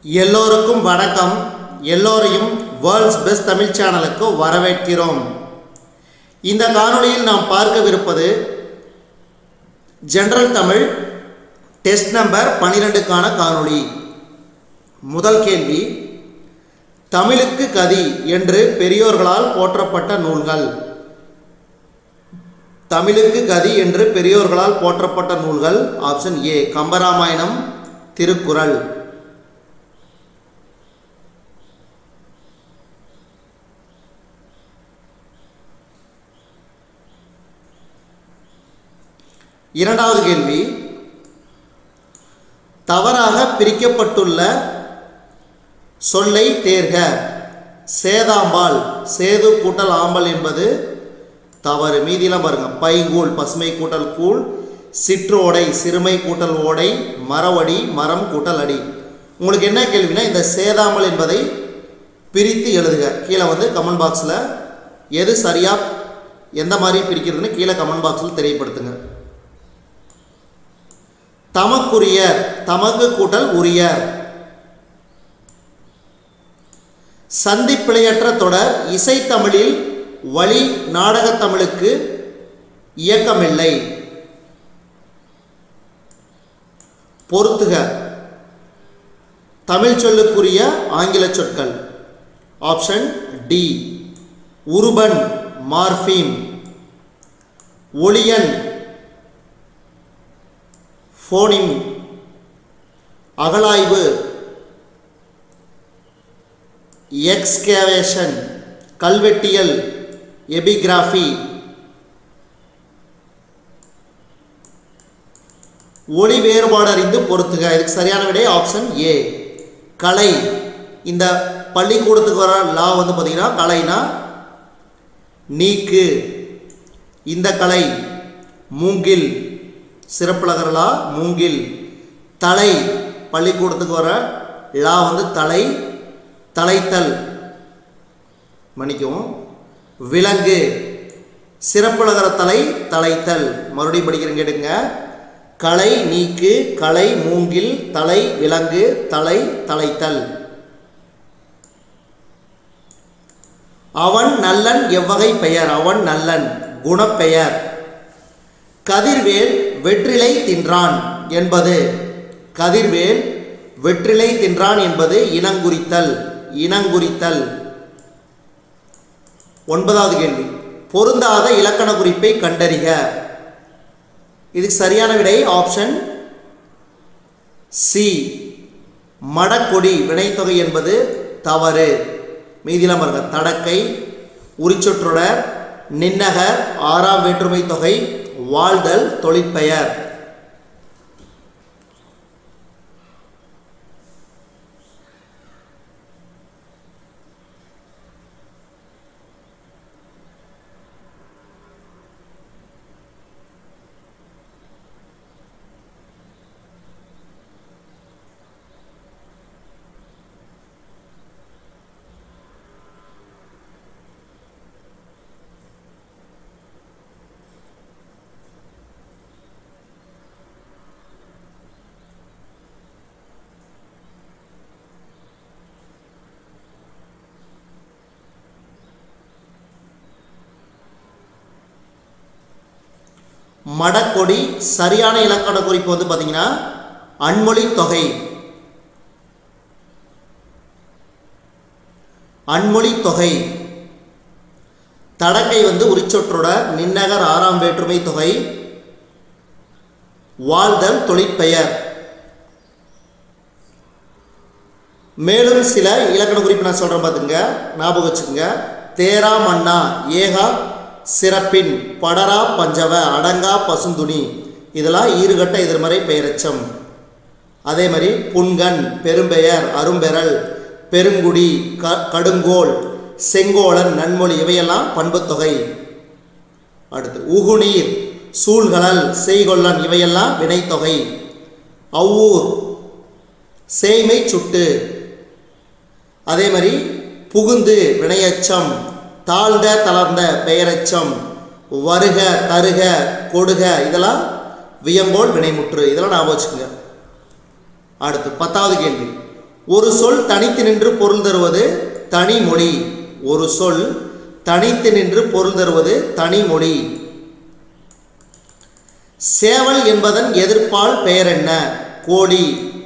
எல்லோருக்கும் வணக்கம் எல்லோரையும் வேர்ல்ட்ஸ் பெஸ்ட் தமிழ் சேனலுக்கு வரவேற்கிறோம் இந்த காணொளியில் நாம் பார்க்கவிருப்பது ஜெனரல் தமிழ் டெஸ்ட் நம்பர் பன்னிரெண்டுக்கான காணொளி முதல் கேள்வி தமிழுக்கு கதி என்று பெரியோர்களால் போற்றப்பட்ட நூல்கள் தமிழுக்கு கதி என்று பெரியோர்களால் போற்றப்பட்ட நூல்கள் ஆப்ஷன் ஏ கம்பராமாயணம் திருக்குறள் இரண்டாவது கேள்வி தவறாக பிரிக்கப்பட்டுள்ள சொல்லை தேர்க சேதாம்பால் சேது கூட்டல் ஆம்பல் என்பது தவறு மீதியெல்லாம் பாருங்க பைங்கூழ் பசுமை கூட்டல் கூழ் சிற்றோடை சிறுமை கூட்டல் ஓடை மரவடி மரம் கூட்டல் அடி உங்களுக்கு என்ன கேள்வினா இந்த சேதாமல் என்பதை பிரித்து எழுதுக கீழே வந்து கமெண்ட் பாக்ஸில் எது சரியாக எந்த மாதிரி பிரிக்கிறதுன்னு கீழே கமெண்ட் பாக்ஸில் தெரியப்படுத்துங்க தமக்குரிய தமக்கு கூட்டல் உரிய சந்திப்பிழையற்ற தொடர் இசைத்தமிழில் வழி நாடகத் தமிழுக்கு இயக்கமில்லை பொருத்துக தமிழ் சொல்லுக்குரிய ஆங்கில சொற்கள் ஆப்ஷன் டி உருபன் மார்ஃபீம் ஒளியன் ஃபோனிம் அகலாய்வு எக்ஸ்கேவேஷன் கல்வெட்டியல் எபிகிராஃபி ஒளி வேறுபாடு அறிந்து பொறுத்துக இதுக்கு சரியான விடை ஆப்ஷன் ஏ கலை இந்த பள்ளிக்கூடத்துக்கு வர லா வந்து பார்த்தீங்கன்னா கலைனா நீக்கு இந்த கலை மூங்கில் சிறப்புலகரலா மூங்கில் தலை பள்ளிக்கூடத்துக்கு வர லா வந்து தலை தலைத்தல் மன்னிக்கவும் விலங்கு சிறப்புலகர தலை தலைத்தல் மறுபடியும் படிக்கிறேன் கேட்டுங்க கலை நீக்கு கலை மூங்கில் தலை விலங்கு தலை தலைத்தல் அவன் நல்லன் எவ்வகை பெயர் அவன் நல்லன் குணப்பெயர் கதிர்வேல் வெற்றிலை தின்றான் என்பது கதிர்வேல் வெற்றிலை தின்றான் என்பது இனங்குறித்தல் இனங்குறித்தல் ஒன்பதாவது கேள்வி பொருந்தாத இலக்கண குறிப்பை கண்டறிக இதுக்கு சரியான விடை ஆப்ஷன் சி மடக்கொடி வினைத்தொகை என்பது தவறு மீதிலாம் பாருங்க தடக்கை உரிச்சொற்றொடர் நின்னகர் ஆறாம் வேற்றுமை தொகை வாழ்தல் தொழிற்பெயர் மடக்கொடி சரியான இலக்கண குறிப்பு வந்து பார்த்தீங்கன்னா அன்மொழி தொகை அன்மொழி தொகை தடக்கை வந்து உரிச்சொற்றோட நின்னகர் ஆறாம் வேற்றுமை தொகை வாழ்தல் தொழிற்பெயர் மேலும் சில இலக்கண குறிப்பு நான் சொல்கிறேன் பார்த்துங்க ஞாபகம் வச்சுக்கோங்க தேரா மன்னா ஏகா சிறப்பின் படரா பஞ்சவ அடங்கா பசுந்துணி இதெல்லாம் ஈறுகட்ட எதிர்மறை பெயரச்சம் அதே மாதிரி புன்கண் பெரும்பெயர் அரும்பெறல் பெருங்குடி க கடுங்கோல் செங்கோலன் நன்மொழி இவையெல்லாம் பண்புத்தொகை அடுத்து உகுநீர் சூழ்கலல் செய்கொள்ளன் இவையெல்லாம் வினைத்தொகை அவ்வூர் சேய்மை சுட்டு அதே மாதிரி புகுந்து வினையச்சம் தாழ்ந்த தளர்ந்த பெயரச்சம் வருக தருக கொடுக இதெல்லாம் வியங்கோல் வினைமுற்று இதெல்லாம் ஞாபகம் வச்சுக்கோங்க அடுத்து பத்தாவது கேள்வி ஒரு சொல் தனித்து நின்று பொருள் தருவது தனிமொழி ஒரு சொல் தனித்து நின்று பொருள் தருவது தனிமொழி சேவல் என்பதன் எதிர்ப்பால் பெயர் என்ன கோழி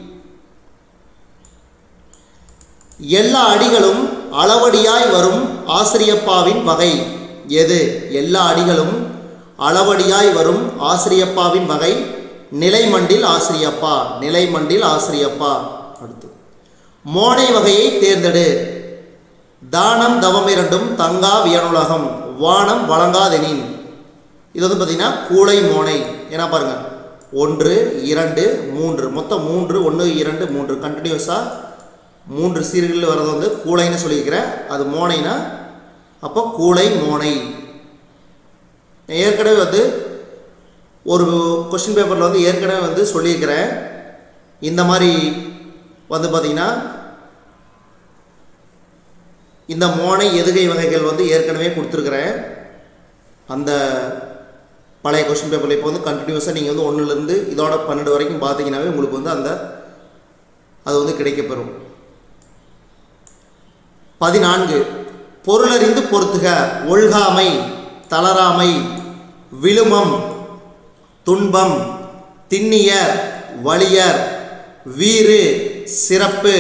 எல்லா அடிகளும் அளவடியாய் வரும் ஆசிரியப்பாவின் வகை எது எல்லா அடிகளும் அளவடியாய் வரும் ஆசிரியப்பாவின் வகை நிலைமண்டில் ஆசிரியப்பா நிலைமண்டில் ஆசிரியப்பா அடுத்து மோனை வகையை தேர்ந்தெடு தானம் தவம் இரண்டும் தங்கா வியனுலகம் வானம் வழங்காதெனின் இது வந்து பார்த்தீங்கன்னா கூளை மோனை ஏன்னா பாருங்க ஒன்று இரண்டு மூன்று மொத்தம் மூன்று ஒன்று இரண்டு மூன்று கண்டினியூஸாக மூன்று சீர்களில் வர்றது வந்து கூளைன்னு சொல்லியிருக்கிறேன் அது மோனைனா அப்போ கூளை மோனை ஏற்கனவே வந்து ஒரு கொஸ்டின் பேப்பரில் வந்து ஏற்கனவே வந்து சொல்லியிருக்கிறேன் இந்த மாதிரி வந்து பார்த்திங்கன்னா இந்த மோனை எதுகை வகைகள் வந்து ஏற்கனவே கொடுத்துருக்குறேன் அந்த பழைய கொஸ்டின் பேப்பரில் இப்போ வந்து கண்டினியூஸாக நீங்கள் வந்து ஒன்றுலேருந்து இதோட பன்னெண்டு வரைக்கும் பார்த்தீங்கன்னாவே உங்களுக்கு வந்து அந்த அது வந்து கிடைக்கப்பெறும் பதினான்கு பொருளறிந்து பொறுத்துக ஒழ்காமை தளராமை விழுமம் துன்பம் திண்ணியர் வலியர் வீறு சிறப்பு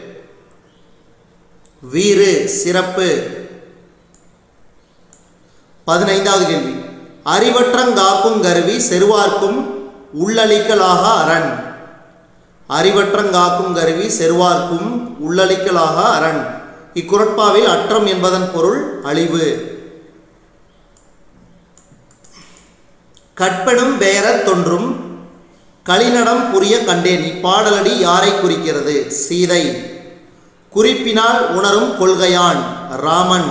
வீறு சிறப்பு பதினைந்தாவது கேள்வி அறிவற்றங்காக்கும் கருவி செருவார்க்கும் உள்ளளிக்கலாக அரண் அறிவற்றங்காக்கும் கருவி செருவார்க்கும் உள்ளளிக்கலாக அரண் இக்குரட்பாவில் அற்றம் என்பதன் பொருள் அழிவு கற்பெனும் பெயரத் தொன்றும் களிநடம் புரிய கண்டேன் இப்பாடலடி யாரை குறிக்கிறது சீதை குறிப்பினால் உணரும் கொள்கையான் ராமன்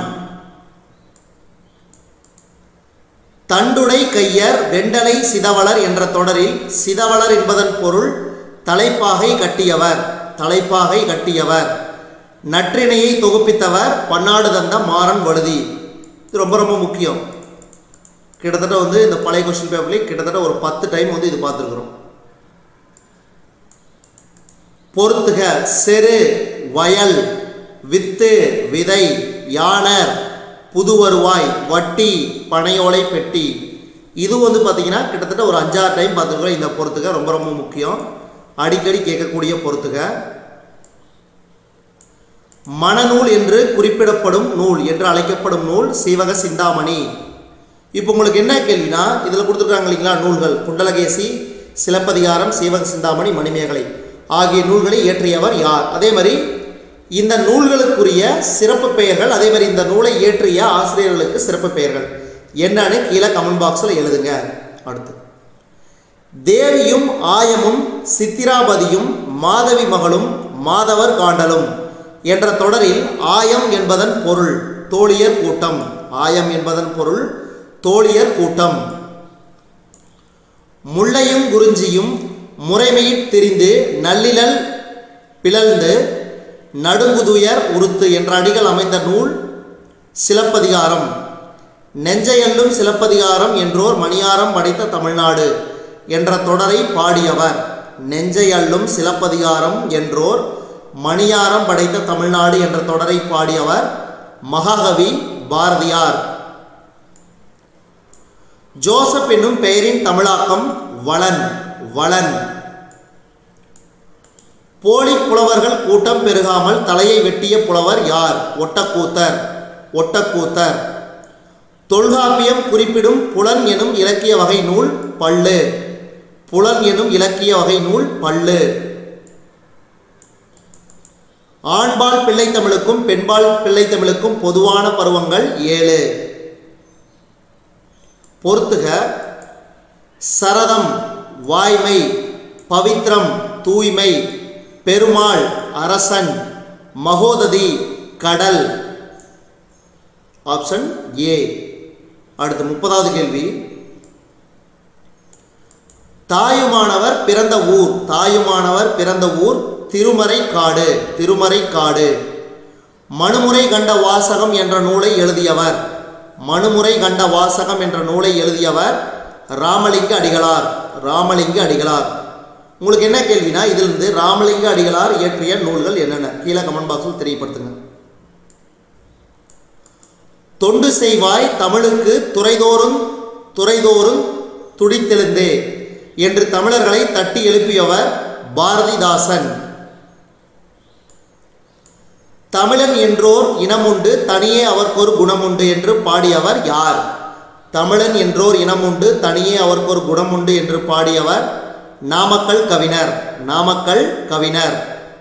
தண்டுடை கையர் வெண்டலை சிதவளர் என்ற தொடரில் சிதவளர் என்பதன் பொருள் தலைப்பாகை கட்டியவர் தலைப்பாகை கட்டியவர் நற்றிணையை தொகுப்பித்தவர் பன்னாடு தந்த மாறன் வழுதி இது ரொம்ப ரொம்ப முக்கியம் கிட்டத்தட்ட வந்து இந்த பழைய கொஸ்டின் பேப்பர்லேயே கிட்டத்தட்ட ஒரு பத்து டைம் வந்து இது பார்த்துருக்குறோம் பொறுத்துக செரு வயல் வித்து விதை யானர் புது வருவாய் வட்டி பனையோலை பெட்டி இது வந்து பார்த்தீங்கன்னா கிட்டத்தட்ட ஒரு அஞ்சாறு டைம் பார்த்துருக்குறோம் இந்த பொறுத்துக ரொம்ப ரொம்ப முக்கியம் அடிக்கடி கேட்கக்கூடிய பொறுத்துக மணநூல் என்று குறிப்பிடப்படும் நூல் என்று அழைக்கப்படும் நூல் சீவக சிந்தாமணி இப்போ உங்களுக்கு என்ன கேள்வினா இதில் கொடுத்துருக்காங்க இல்லைங்களா நூல்கள் குண்டலகேசி சிலப்பதிகாரம் சீவக சிந்தாமணி மணிமேகலை ஆகிய நூல்களை இயற்றியவர் யார் அதே மாதிரி இந்த நூல்களுக்குரிய சிறப்பு பெயர்கள் அதே மாதிரி இந்த நூலை இயற்றிய ஆசிரியர்களுக்கு சிறப்பு பெயர்கள் என்னன்னு கீழே கமெண்ட் பாக்ஸில் எழுதுங்க அடுத்து தேவியும் ஆயமும் சித்திராபதியும் மாதவி மகளும் மாதவர் காண்டலும் என்ற தொடரில் ஆயம் என்பதன் பொருள் தோழியர் கூட்டம் ஆயம் என்பதன் பொருள் தோழியர் கூட்டம் முள்ளையும் குறிஞ்சியும் முறைமையிற் திரிந்து நல்லிழல் பிளந்து நடுங்குதுயர் உருத்து என்ற அடிகள் அமைந்த நூல் சிலப்பதிகாரம் நெஞ்சையல்லும் சிலப்பதிகாரம் என்றோர் மணியாரம் படைத்த தமிழ்நாடு என்ற தொடரை பாடியவர் நெஞ்சையல்லும் சிலப்பதிகாரம் என்றோர் மணியாரம் படைத்த தமிழ்நாடு என்ற தொடரை பாடியவர் மகாகவி பாரதியார் ஜோசப் என்னும் பெயரின் தமிழாக்கம் வளன் வளன் போலி புலவர்கள் கூட்டம் பெருகாமல் தலையை வெட்டிய புலவர் யார் ஒட்டக்கூத்தர் ஒட்டக்கூத்தர் தொல்காப்பியம் குறிப்பிடும் புலன் எனும் இலக்கிய வகை நூல் பள்ளு புலன் எனும் இலக்கிய வகை நூல் பள்ளு ஆண்பால் பிள்ளைத்தமிழுக்கும் பெண்பால் பிள்ளைத்தமிழுக்கும் பொதுவான பருவங்கள் ஏழு பொறுத்துக சரதம் வாய்மை பவித்ரம் தூய்மை பெருமாள் அரசன் மகோததி கடல் ஆப்ஷன் ஏ அடுத்து முப்பதாவது கேள்வி தாயுமானவர் பிறந்த ஊர் தாயுமானவர் பிறந்த ஊர் திருமறை காடு திருமறை காடு மனுமுறை கண்ட வாசகம் என்ற நூலை எழுதியவர் மனுமுறை கண்ட வாசகம் என்ற நூலை எழுதியவர் ராமலிங்க அடிகளார் ராமலிங்க அடிகளார் உங்களுக்கு என்ன கேள்வினா இதிலிருந்து ராமலிங்க அடிகளார் இயற்றிய நூல்கள் என்னென்ன கீழே கமெண்ட் பாக்ஸில் தெரியப்படுத்துங்க தொண்டு செய்வாய் தமிழுக்கு துறைதோறும் துறைதோறும் துடித்தெழுந்தே என்று தமிழர்களை தட்டி எழுப்பியவர் பாரதிதாசன் தமிழன் என்றோர் இனமுண்டு தனியே அவர்க்கொரு குணமுண்டு என்று பாடியவர் யார் தமிழன் என்றோர் இனமுண்டு தனியே அவர்க்கொரு குணமுண்டு என்று பாடியவர் நாமக்கல் கவிஞர் நாமக்கல் கவிஞர்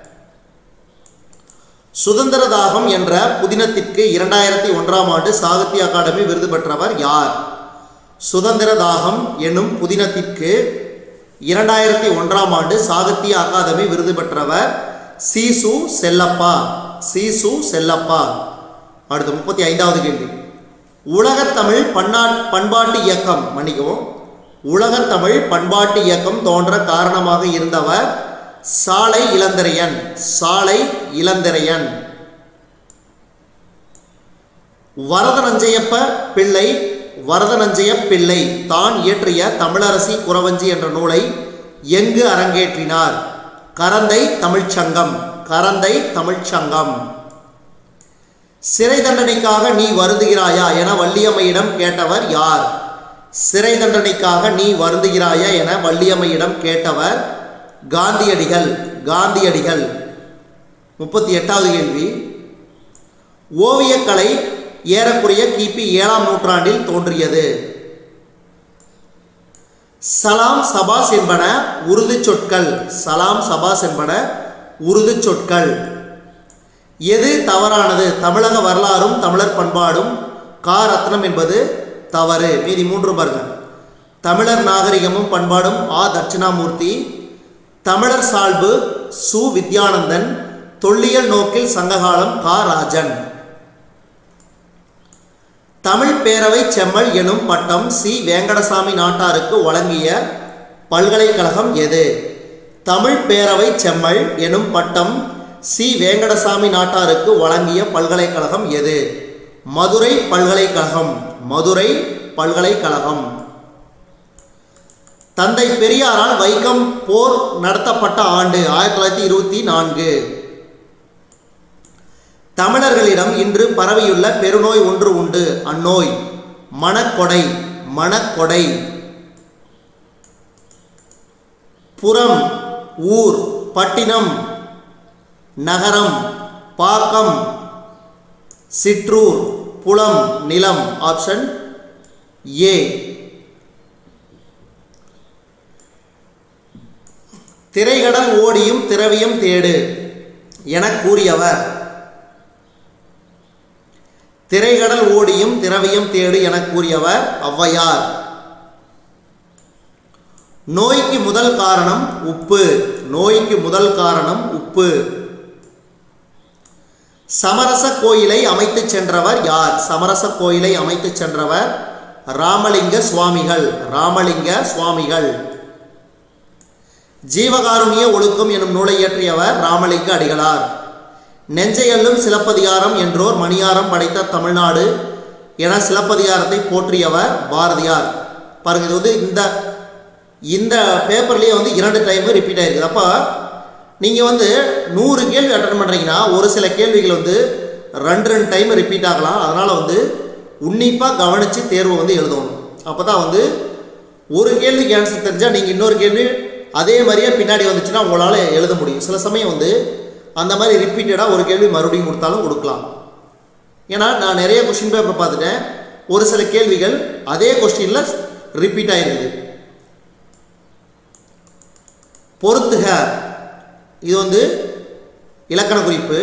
சுதந்திர தாகம் என்ற புதினத்திற்கு இரண்டாயிரத்தி ஒன்றாம் ஆண்டு சாகித்ய அகாடமி விருது பெற்றவர் யார் சுதந்திர தாகம் என்னும் புதினத்திற்கு இரண்டாயிரத்தி ஒன்றாம் ஆண்டு சாகித்ய அகாதமி விருது பெற்றவர் சீசு செல்லப்பா சீசு செல்லப்பா அடுத்து முப்பத்தி ஐந்தாவது கேள்வி உலகத்தமிழ் பன்னா பண்பாட்டு இயக்கம் மன்னிக்கவும் உலகத்தமிழ் பண்பாட்டு இயக்கம் தோன்ற காரணமாக இருந்தவர் சாலை இளந்திரையன் சாலை இளந்திரையன் வரதநஞ்சையப்ப பிள்ளை வரதநஞ்சைய பிள்ளை தான் இயற்றிய தமிழரசி குறவஞ்சி என்ற நூலை எங்கு அரங்கேற்றினார் கரந்தை தமிழ்ச்சங்கம் கரந்தை தமிழ்ச்சங்கம் சிறை தண்டனைக்காக நீ வருந்துகிறாயா என வள்ளியம்மையிடம் கேட்டவர் யார் சிறை தண்டனைக்காக நீ வருந்துகிறாயா என வள்ளியம்மையிடம் கேட்டவர் காந்தியடிகள் காந்தியடிகள் முப்பத்தி எட்டாவது கேள்வி ஓவியக்கலை ஏறக்குறைய கிபி ஏழாம் நூற்றாண்டில் தோன்றியது சலாம் சபாஸ் என்பன உருது சொற்கள் சலாம் சபாஸ் என்பன உருது சொற்கள் எது தவறானது தமிழக வரலாறும் தமிழர் பண்பாடும் கா ரத்னம் என்பது தவறு மீதி மூன்று பாருங்க தமிழர் நாகரிகமும் பண்பாடும் ஆ தட்சிணாமூர்த்தி தமிழர் சால்பு சு வித்யானந்தன் தொல்லியல் நோக்கில் சங்ககாலம் கா ராஜன் தமிழ் பேரவை செம்மல் எனும் பட்டம் சி வேங்கடசாமி நாட்டாருக்கு வழங்கிய பல்கலைக்கழகம் எது தமிழ் பேரவை செம்மல் எனும் பட்டம் சி வேங்கடசாமி நாட்டாருக்கு வழங்கிய பல்கலைக்கழகம் எது மதுரை பல்கலைக்கழகம் மதுரை பல்கலைக்கழகம் தந்தை பெரியாரால் வைக்கம் போர் நடத்தப்பட்ட ஆண்டு ஆயிரத்தி தொள்ளாயிரத்தி இருபத்தி நான்கு தமிழர்களிடம் இன்று பரவியுள்ள பெருநோய் ஒன்று உண்டு அந்நோய் மனக்கொடை மனக்கொடை புறம் ஊர் பட்டினம் நகரம் பாக்கம் சிற்றூர் புலம் நிலம் ஆப்ஷன் ஏ திரைகடல் ஓடியும் திரவியம் தேடு என கூறியவர் திரைகடல் ஓடியும் திரவியம் தேடு என கூறியவர் ஔவையார் நோய்க்கு முதல் காரணம் உப்பு நோய்க்கு முதல் காரணம் உப்பு சமரச கோயிலை அமைத்து சென்றவர் யார் சமரச கோயிலை அமைத்து சென்றவர் ராமலிங்க சுவாமிகள் ராமலிங்க சுவாமிகள் ஜீவகாருண்ய ஒழுக்கம் எனும் நூலை இயற்றியவர் ராமலிங்க அடிகளார் நெஞ்சையல்லும் சிலப்பதிகாரம் என்றோர் மணியாரம் படைத்த தமிழ்நாடு என சிலப்பதிகாரத்தை போற்றியவர் பாரதியார் பாருங்க இது வந்து இந்த இந்த பேப்பர்லேயே வந்து இரண்டு டைம் ரிப்பீட் ஆயிருக்குது அப்போ நீங்கள் வந்து நூறு கேள்வி அட்டன் பண்ணுறீங்கன்னா ஒரு சில கேள்விகள் வந்து ரெண்டு ரெண்டு டைம் ரிப்பீட் ஆகலாம் அதனால் வந்து உன்னிப்பாக கவனித்து தேர்வை வந்து எழுதணும் அப்போ தான் வந்து ஒரு கேள்விக்கு ஆன்சர் தெரிஞ்சால் நீங்கள் இன்னொரு கேள்வி அதே மாதிரியே பின்னாடி வந்துச்சுன்னா உங்களால் எழுத முடியும் சில சமயம் வந்து அந்த மாதிரி ரிப்பீட்டடாக ஒரு கேள்வி மறுபடியும் கொடுத்தாலும் கொடுக்கலாம் ஏன்னா நான் நிறைய கொஸ்டின் பேப்பர் பார்த்துட்டேன் ஒரு சில கேள்விகள் அதே கொஸ்டினில் ரிப்பீட் ஆகிருக்குது பொறுத்துக இது வந்து இலக்கண குறிப்பு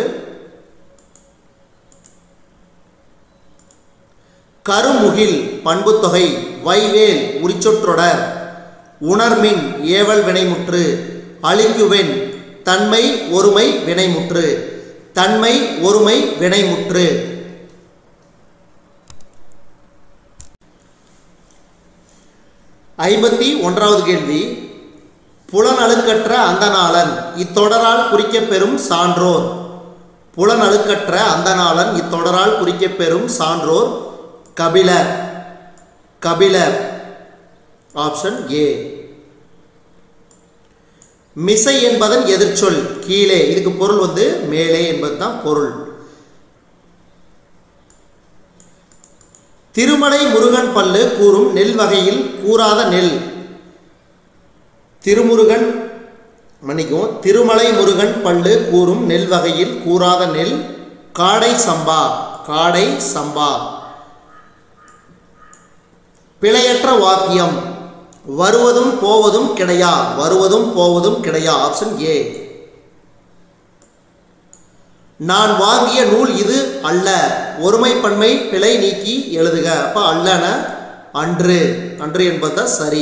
கருமுகில் பண்புத்தொகை வைவேல் உரிச்சொற்றொடர் உணர்மின் ஏவல் வினைமுற்று அழிக்குவென் தன்மை ஒருமை வினைமுற்று தன்மை ஒருமை வினைமுற்று ஐம்பத்தி ஒன்றாவது கேள்வி புலனழுக்கற்ற அந்தணாளன் இத்தொடரால் குறிக்கப்பெறும் சான்றோர் புலனழுக்கற்ற அந்தணாளன் இத்தொடரால் குறிக்கப்பெறும் சான்றோர் கபிலர் கபிலர் ஆப்ஷன் ஏ மிசை என்பதன் எதிர்ச்சொல் கீழே இதுக்கு பொருள் வந்து மேலே என்பது தான் பொருள் திருமலை முருகன் பல்லு கூறும் நெல் வகையில் கூறாத நெல் திருமுருகன் மன்னிக்கும் திருமலை முருகன் பல்லு கூறும் நெல் வகையில் கூறாத நெல் காடை சம்பா காடை சம்பா பிழையற்ற வாக்கியம் வருவதும் போவதும் கிடையா வருவதும் போவதும் கிடையா ஆப்ஷன் ஏ நான் வாங்கிய நூல் இது அல்ல ஒருமைப்பன்மை பிழை நீக்கி எழுதுக அப்ப அல்லன அன்று அன்று என்பதுதான் சரி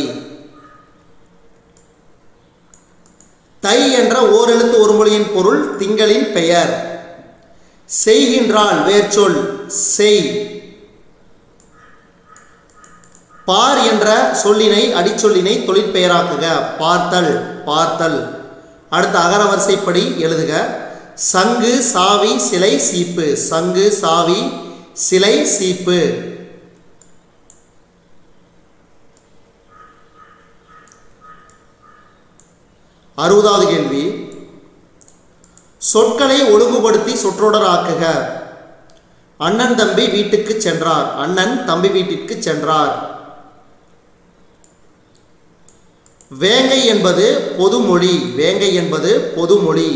தை என்ற ஓரெழுத்து ஒரு மொழியின் பொருள் திங்களின் பெயர் செய்கின்றாள் வேர்ச்சொல் செய் பார் என்ற சொல்லினை அடிச்சொல்லினை தொழிற்பெயராக்குக பார்த்தல் பார்த்தல் அடுத்த அகரவரிசைப்படி எழுதுக சங்கு சாவி சிலை சீப்பு சங்கு சாவி சிலை சீப்பு அறுபதாவது கேள்வி சொற்களை ஒழுங்குபடுத்தி சொற்றொடர் ஆக்குக அண்ணன் தம்பி வீட்டுக்கு சென்றார் அண்ணன் தம்பி வீட்டிற்கு சென்றார் வேங்கை என்பது பொதுமொழி வேங்கை என்பது பொதுமொழி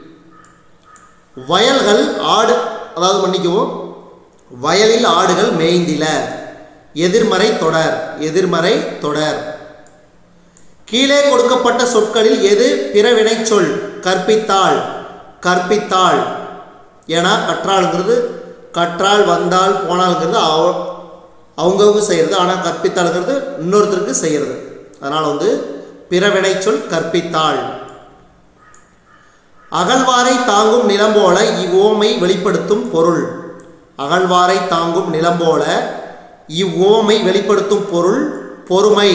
வயல்கள் ஆடு அதாவது மன்னிக்கவும் வயலில் ஆடுகள் மேய்ந்தில எதிர்மறை தொடர் எதிர்மறை தொடர் கீழே கொடுக்கப்பட்ட சொற்களில் எது பிறவினை சொல் கற்பித்தாள் கற்பித்தாள் ஏன்னா கற்றாளுங்கிறது கற்றால் வந்தால் போனால்ங்கிறது அவ அவங்கவுங்க செய்கிறது ஆனால் கற்பித்தாளுங்கிறது இன்னொருத்தருக்கு செய்கிறது அதனால் வந்து பிறவினை சொல் கற்பித்தாள் அகழ்வாரை தாங்கும் நிலம் போல இவ்வோமை வெளிப்படுத்தும் பொருள் அகழ்வாரை தாங்கும் நிலம் போல இவ்வோமை வெளிப்படுத்தும் பொருள் பொறுமை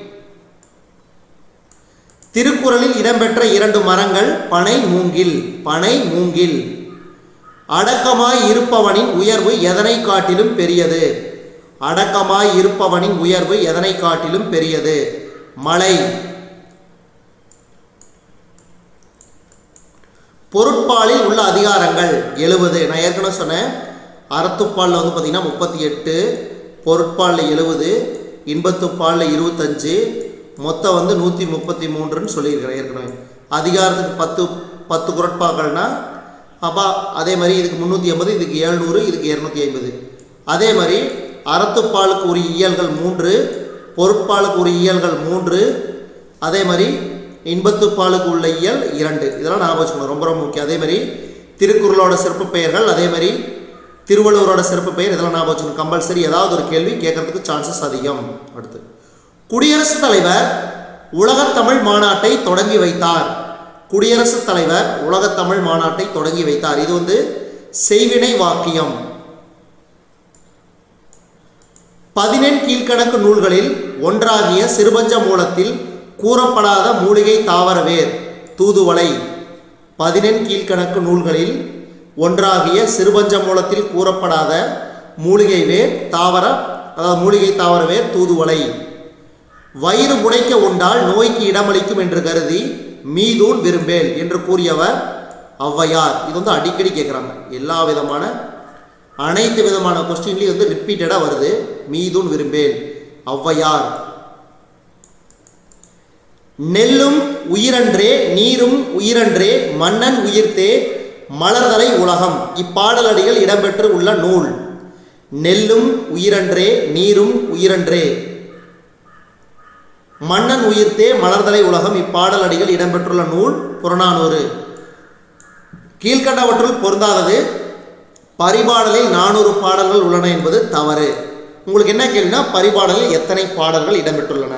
திருக்குறளில் இடம்பெற்ற இரண்டு மரங்கள் பனை மூங்கில் பனை மூங்கில் அடக்கமாய் இருப்பவனின் உயர்வு எதனை காட்டிலும் பெரியது அடக்கமாய் இருப்பவனின் உயர்வு எதனை காட்டிலும் பெரியது மலை பொருட்பாலில் உள்ள அதிகாரங்கள் எழுபது நான் ஏற்கனவே சொன்னேன் அறத்துப்பாலில் வந்து பார்த்திங்கன்னா முப்பத்தி எட்டு பொருட்பாலில் எழுபது இன்பத்துப்பாலில் இருபத்தஞ்சு மொத்தம் வந்து நூற்றி முப்பத்தி மூன்றுன்னு சொல்லியிருக்கிறேன் ஏற்கனவே அதிகாரத்துக்கு பத்து பத்து குரட்பாக்கள்னா அப்பா அதே மாதிரி இதுக்கு முந்நூற்றி ஐம்பது இதுக்கு ஏழ்நூறு இதுக்கு இரநூத்தி ஐம்பது அதே மாதிரி அறத்துப்பாலுக்கு உரிய இயல்கள் மூன்று பொருட்பாலுக்கு உரிய இயல்கள் மூன்று அதே மாதிரி இன்பத்துப்பாலுக்கு உள்ள இயல் இரண்டு இதெல்லாம் ஞாபகம் வச்சுக்கணும் ரொம்ப ரொம்ப முக்கியம் அதே மாதிரி திருக்குறளோட சிறப்பு பெயர்கள் அதே மாதிரி திருவள்ளுவரோட சிறப்பு பெயர் இதெல்லாம் ஞாபகம் வச்சுக்கணும் கம்பல்சரி ஏதாவது ஒரு கேள்வி கேட்கறதுக்கு சான்சஸ் அதிகம் அடுத்து குடியரசுத் தலைவர் உலகத்தமிழ் மாநாட்டை தொடங்கி வைத்தார் குடியரசுத் தலைவர் உலகத்தமிழ் மாநாட்டை தொடங்கி வைத்தார் இது வந்து செய்வினை வாக்கியம் பதினெண் கீழ்க்கணக்கு நூல்களில் ஒன்றாகிய சிறுபஞ்ச மூலத்தில் கூறப்படாத மூலிகை தாவர வேர் தூதுவளை பதினெண் கீழ்க்கணக்கு நூல்களில் ஒன்றாகிய சிறுபஞ்ச மூலத்தில் கூறப்படாத மூலிகை வேர் தாவர அதாவது மூலிகை தாவர வேர் தூதுவளை வயிறு முடைக்க உண்டால் நோய்க்கு இடமளிக்கும் என்று கருதி மீதூன் விரும்பேல் என்று கூறியவர் ஔவையார் இது வந்து அடிக்கடி கேட்குறாங்க எல்லா விதமான அனைத்து விதமான கொஸ்டின்லையும் வந்து ரிப்பீட்டடாக வருது மீதூன் விரும்பேல் ஔவையார் நெல்லும் உயிரன்றே நீரும் உயிரன்றே மன்னன் உயிர்த்தே மலர்தலை உலகம் இப்பாடலடிகள் இடம்பெற்று உள்ள நூல் நெல்லும் உயிரன்றே நீரும் உயிரன்றே மன்னன் உயிர்த்தே மலர்தலை உலகம் இப்பாடல் அடிகள் இடம்பெற்றுள்ள நூல் புறநானூறு கீழ்கண்டவற்றுள் பொருந்தாதது பரிபாடலில் நானூறு பாடல்கள் உள்ளன என்பது தவறு உங்களுக்கு என்ன கேள்வினா பரிபாடலில் எத்தனை பாடல்கள் இடம்பெற்றுள்ளன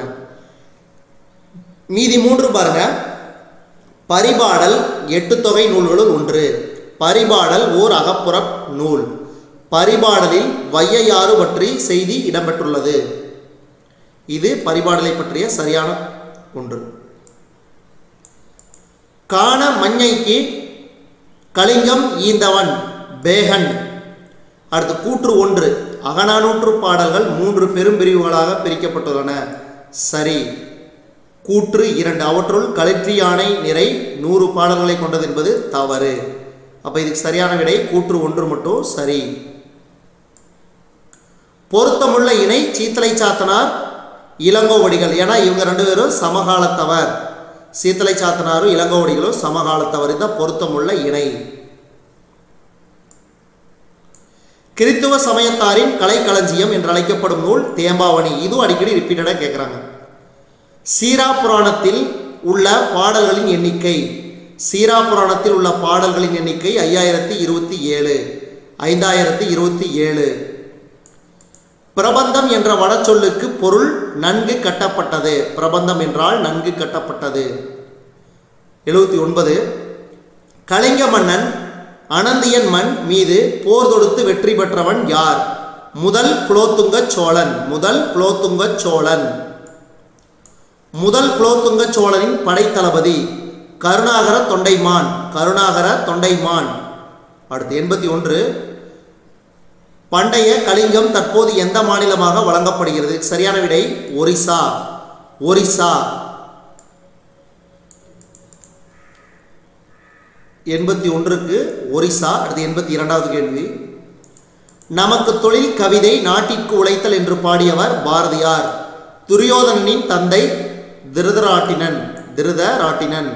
மீதி மூன்று பாருங்க பரிபாடல் எட்டு தொகை நூல்களுள் ஒன்று பரிபாடல் ஓர் அகப்புற நூல் பரிபாடலில் வையையாறு பற்றி செய்தி இடம்பெற்றுள்ளது இது பரிபாடலை பற்றிய சரியான ஒன்று காண மஞ்சைக்கு கலிங்கம் ஈந்தவன் பேகன் அடுத்து கூற்று ஒன்று அகநானூற்று பாடல்கள் மூன்று பெரும் பிரிவுகளாக பிரிக்கப்பட்டுள்ளன சரி கூற்று இரண்டு அவற்றுள் களிற்றி யானை நிறை நூறு பாடல்களை கொண்டது என்பது தவறு அப்போ இதுக்கு சரியான விடை கூற்று ஒன்று மட்டும் சரி பொருத்தமுள்ள இணை சீத்தலை சாத்தனார் இளங்கோவடிகள் ஏன்னா இவங்க ரெண்டு பேரும் சமகாலத்தவர் சீத்தலை சாத்தனாரும் இளங்கோவடிகளும் சமகாலத்தவர் இந்த பொருத்தமுள்ள இணை கிறித்துவ சமயத்தாரின் கலைக்களஞ்சியம் என்று அழைக்கப்படும் நூல் தேம்பாவணி இதுவும் அடிக்கடி ரிப்பீட்டடாக கேட்குறாங்க சீரா புராணத்தில் உள்ள பாடல்களின் எண்ணிக்கை சீரா புராணத்தில் உள்ள பாடல்களின் எண்ணிக்கை ஐயாயிரத்தி இருபத்தி ஏழு ஐந்தாயிரத்தி இருபத்தி ஏழு பிரபந்தம் என்ற வடச்சொல்லுக்கு பொருள் நன்கு கட்டப்பட்டது பிரபந்தம் என்றால் நன்கு கட்டப்பட்டது எழுபத்தி ஒன்பது கலிங்க மன்னன் அனந்தியன் மண் மீது போர் தொடுத்து வெற்றி பெற்றவன் யார் முதல் குலோத்துங்க சோழன் முதல் குலோத்துங்க சோழன் முதல் குலோத்துங்க சோழனின் படைத்தளபதி கருணாகர தொண்டைமான் கருணாகர தொண்டைமான் அடுத்து எண்பத்தி ஒன்று பண்டைய கலிங்கம் தற்போது எந்த மாநிலமாக வழங்கப்படுகிறது சரியான விடை ஒரிசா ஒரிசா எண்பத்தி ஒன்றுக்கு ஒரிசா அடுத்து எண்பத்தி இரண்டாவது கேள்வி நமக்கு தொழில் கவிதை நாட்டிற்கு உழைத்தல் என்று பாடியவர் பாரதியார் துரியோதனனின் தந்தை திருதராட்டினன் திருதராட்டினன்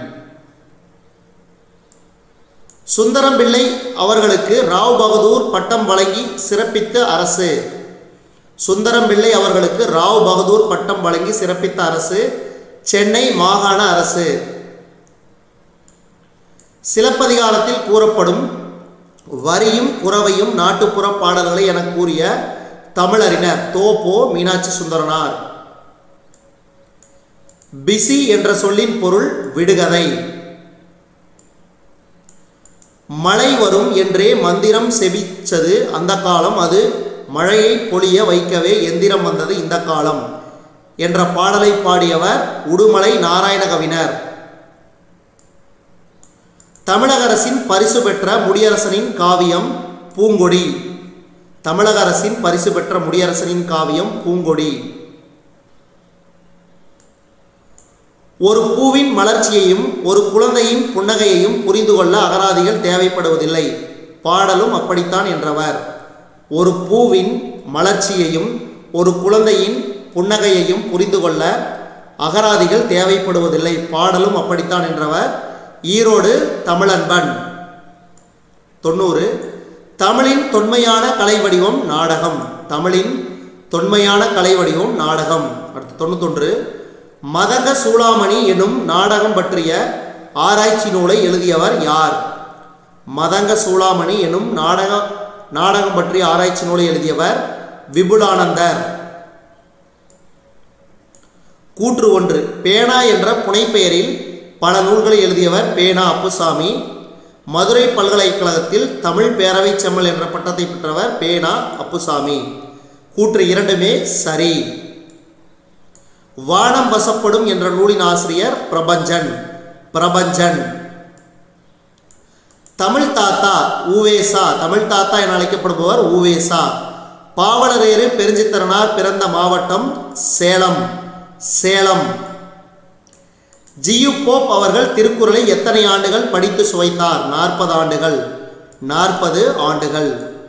சுந்தரம் பிள்ளை அவர்களுக்கு ராவ் பகதூர் பட்டம் வழங்கி சிறப்பித்த அரசு சுந்தரம் பிள்ளை அவர்களுக்கு ராவ் பகதூர் பட்டம் வழங்கி சிறப்பித்த அரசு சென்னை மாகாண அரசு சிலப்பதிகாரத்தில் கூறப்படும் வரியும் குறவையும் நாட்டுப்புற பாடல்களை என கூறிய தமிழறிஞர் தோப்போ மீனாட்சி சுந்தரனார் பிசி என்ற சொல்லின் பொருள் விடுகதை மழை வரும் என்றே மந்திரம் செபிச்சது அந்த காலம் அது மழையை பொழிய வைக்கவே எந்திரம் வந்தது இந்த காலம் என்ற பாடலை பாடியவர் உடுமலை நாராயண கவிஞர் தமிழக அரசின் பரிசு பெற்ற முடியரசனின் காவியம் பூங்கொடி தமிழக அரசின் பரிசு பெற்ற முடியரசனின் காவியம் பூங்கொடி ஒரு பூவின் மலர்ச்சியையும் ஒரு குழந்தையின் புன்னகையையும் புரிந்து கொள்ள அகராதிகள் தேவைப்படுவதில்லை பாடலும் அப்படித்தான் என்றவர் ஒரு பூவின் மலர்ச்சியையும் ஒரு குழந்தையின் புன்னகையையும் புரிந்து கொள்ள அகராதிகள் தேவைப்படுவதில்லை பாடலும் அப்படித்தான் என்றவர் ஈரோடு தமிழன்பன் தொண்ணூறு தமிழின் தொன்மையான கலை வடிவம் நாடகம் தமிழின் தொன்மையான கலை வடிவம் நாடகம் அடுத்து தொண்ணூத்தொன்று மதக சூளாமணி எனும் நாடகம் பற்றிய ஆராய்ச்சி நூலை எழுதியவர் யார் மதங்க சூளாமணி எனும் நாடக நாடகம் பற்றிய ஆராய்ச்சி நூலை எழுதியவர் விபுலானந்தர் கூற்று ஒன்று பேனா என்ற புனைப்பெயரில் பல நூல்களை எழுதியவர் பேனா அப்புசாமி மதுரை பல்கலைக்கழகத்தில் தமிழ் பேரவை செம்மல் என்ற பட்டத்தை பெற்றவர் பேனா அப்புசாமி கூற்று இரண்டுமே சரி வானம் வசப்படும் என்ற நூலின் ஆசிரியர் பிரபஞ்சன் பிரபஞ்சன் தமிழ் தாத்தா ஊவேசா தமிழ் தாத்தா என அழைக்கப்படுபவர் ஊவேசா பாவலரேறு பெருஞ்சித்திரனார் பிறந்த மாவட்டம் சேலம் சேலம் ஜியு போப் அவர்கள் திருக்குறளை எத்தனை ஆண்டுகள் படித்து சுவைத்தார் நாற்பது ஆண்டுகள் நாற்பது ஆண்டுகள்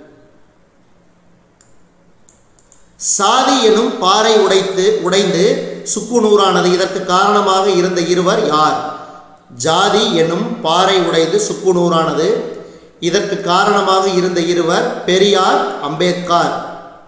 சாதி எனும் பாறை உடைத்து உடைந்து சுக்குநூறானது இதற்கு காரணமாக இருந்த இருவர் யார் ஜாதி எனும் பாறை உடைந்து சுக்குநூறானது இதற்கு காரணமாக இருந்த இருவர் பெரியார் அம்பேத்கர்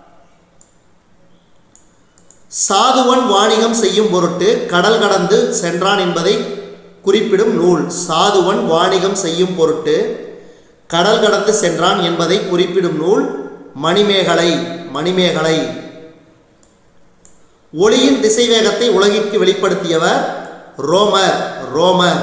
சாதுவன் வாணிகம் செய்யும் பொருட்டு கடல் கடந்து சென்றான் என்பதை குறிப்பிடும் நூல் சாதுவன் வாணிகம் செய்யும் பொருட்டு கடல் கடந்து சென்றான் என்பதை குறிப்பிடும் நூல் மணிமேகலை மணிமேகலை ஒளியின் திசைவேகத்தை உலகிற்கு வெளிப்படுத்தியவர் ரோமர் ரோமர்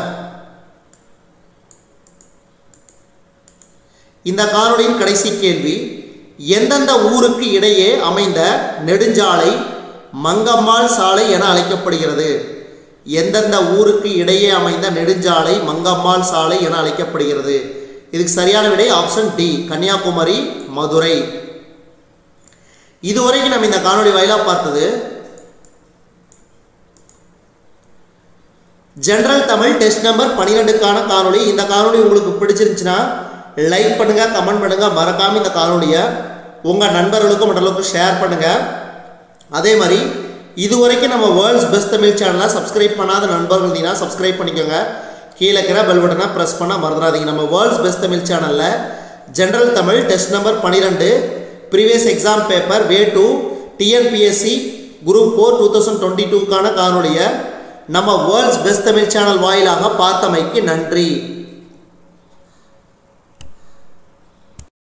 இந்த காணொளியின் கடைசி கேள்வி எந்தெந்த ஊருக்கு இடையே அமைந்த நெடுஞ்சாலை மங்கம்மாள் சாலை என அழைக்கப்படுகிறது எந்தெந்த ஊருக்கு இடையே அமைந்த நெடுஞ்சாலை மங்கம்மாள் சாலை என அழைக்கப்படுகிறது இதுக்கு சரியான விடை ஆப்ஷன் டி கன்னியாகுமரி மதுரை இதுவரைக்கும் நம்ம இந்த காணொளி வாயிலாக பார்த்தது ஜென்ரல் தமிழ் டெஸ்ட் நம்பர் பன்னிரெண்டுக்கான காணொளி இந்த காணொளி உங்களுக்கு பிடிச்சிருந்துச்சுன்னா லைக் பண்ணுங்க கமெண்ட் பண்ணுங்க மறக்காம இந்த காணொளியை உங்க நண்பர்களுக்கும் மற்றவர்களுக்கும் ஷேர் பண்ணுங்க அதே மாதிரி இது வரைக்கும் நம்ம வேர்ல்ட்ஸ் பெஸ்ட் தமிழ் சேனலை சப்ஸ்கிரைப் பண்ணாத நண்பர்கள் இருந்தீங்கன்னா சப்ஸ்கிரைப் பண்ணிக்கோங்க கீழே இருக்கிற பெல் பட்டனை ப்ரெஸ் பண்ண மறந்துடாதீங்க நம்ம வேர்ல்ட்ஸ் பெஸ்ட் தமிழ் சேனலில் ஜென்ரல் தமிழ் டெஸ்ட் நம்பர் பன்னிரெண்டு previous exam paper way to TNPSC group four two thousand twenty டூக்கான காணொலியை நம்ம வேர்ல்ட்ஸ் பெஸ்ட் தமிழ் சேனல் வாயிலாக பார்த்தமைக்கு நன்றி